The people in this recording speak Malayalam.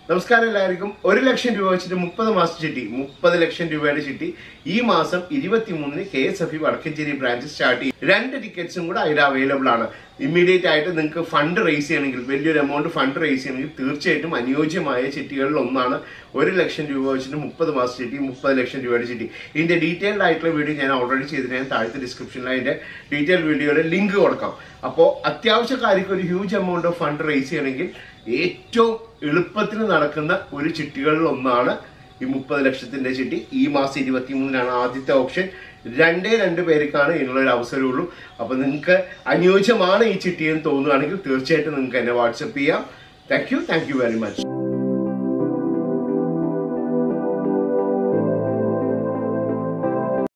നമസ്കാരം എല്ലാവർക്കും ഒരു ലക്ഷം രൂപ വെച്ചിട്ട് മുപ്പത് മാസം ചിട്ടി മുപ്പത് ലക്ഷം രൂപയുടെ ചിട്ടി ഈ മാസം ഇരുപത്തിമൂന്നിന് K S F E Vadakkanchery branch start ചെയ്യും രണ്ട് ടിക്കറ്റ്സും കൂടെ അതിൽ അവൈലബിൾ ആണ് ഇമ്മീഡിയറ്റ് ആയിട്ട് നിങ്ങൾക്ക് ഫണ്ട് റേസ് ചെയ്യണമെങ്കിൽ വലിയൊരു എമൗണ്ട് ഫണ്ട് റേസ് ചെയ്യണമെങ്കിൽ തീർച്ചയായിട്ടും അനുയോജ്യമായ ചിട്ടികളിൽ ഒന്നാണ് ഒരു ലക്ഷം രൂപ വെച്ചിട്ട് മുപ്പത് മാസം ചിട്ടി മുപ്പത് ലക്ഷം രൂപയുടെ ചിട്ടി ഇതിന്റെ ഡീറ്റെയിൽഡ് ആയിട്ടുള്ള വീഡിയോ ഞാൻ ഓൾറെഡി ചെയ്തിട്ട് ഞാൻ താഴത്തെ ഡിസ്ക്രിപ്ഷനിൽ അതിന്റെ ഡീറ്റെയിൽ വീഡിയോയുടെ ലിങ്ക് കൊടുക്കാം അപ്പോൾ അത്യാവശ്യക്കാർക്ക് ഒരു huge amount of fund raise ചെയ്യണമെങ്കിൽ ഏറ്റവും എളുപ്പത്തിൽ നടക്കുന്ന ഒരു ചിട്ടികളിൽ ഒന്നാണ് ഈ മുപ്പത് ലക്ഷത്തിന്റെ ചിട്ടി ഈ മാസം ഇരുപത്തി മൂന്നിനാണ് ആദ്യത്തെ ഓപ്ഷൻ രണ്ടേ രണ്ട് പേർക്കാണ് ഇതിനുള്ള ഒരു അവസരമുള്ളൂ അപ്പൊ നിങ്ങൾക്ക് അനുയോജ്യമാണ് ഈ ചിട്ടി എന്ന് തോന്നുകയാണെങ്കിൽ തീർച്ചയായിട്ടും നിങ്ങൾക്ക് എന്നെ വാട്സപ്പ് ചെയ്യാം thank you thank you very much